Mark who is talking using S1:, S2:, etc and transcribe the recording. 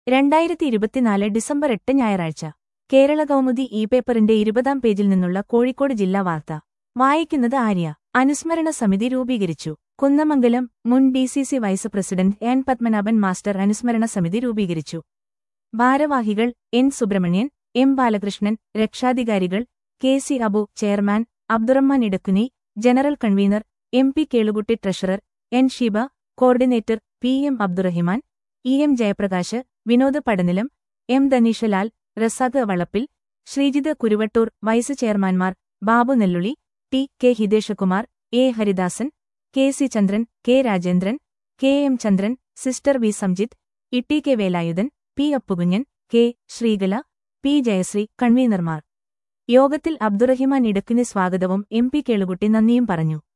S1: രണ്ടായിരത്തി ഇരുപത്തിനാല് ഡിസംബർ എട്ട് ഞായറാഴ്ച കേരള കൗമുദി ഇ പേപ്പറിന്റെ ഇരുപതാം പേജിൽ നിന്നുള്ള കോഴിക്കോട് ജില്ലാ വാർത്ത വായിക്കുന്നത് ആര്യ അനുസ്മരണ സമിതി രൂപീകരിച്ചു കുന്നമംഗലം മുൻ D C C vice president N Padmanabhan master അനുസ്മരണ സമിതി രൂപീകരിച്ചു ഭാരവാഹികൾ എൻ സുബ്രഹ്മണ്യൻ എം ബാലകൃഷ്ണൻ രക്ഷാധികാരികൾ K C Abu chairman Abdurahman Edakkuni general convener M P Kelukutty treasurer N Sheeba coordinator P M Abdurahiman E M Jayaprakash Vinod Padanilam M Dhaneeshlal Razak Valappil Sreejith Kuruvattoor vice ചെയർമാൻമാർ Babu Nellooli T K Hiteshkumar A Haridasan K C Chandran K Rajendran K M Chandran sister V Samjith Itty K Velayudhan P Appukunhan K Sreekala P Jayasree കൺവീനർമാർ യോഗത്തിൽ അബ്ദുറഹിമാൻ ഇടക്കിന് സ്വാഗതവും M P കേളുകുട്ടി നന്ദിയും പറഞ്ഞു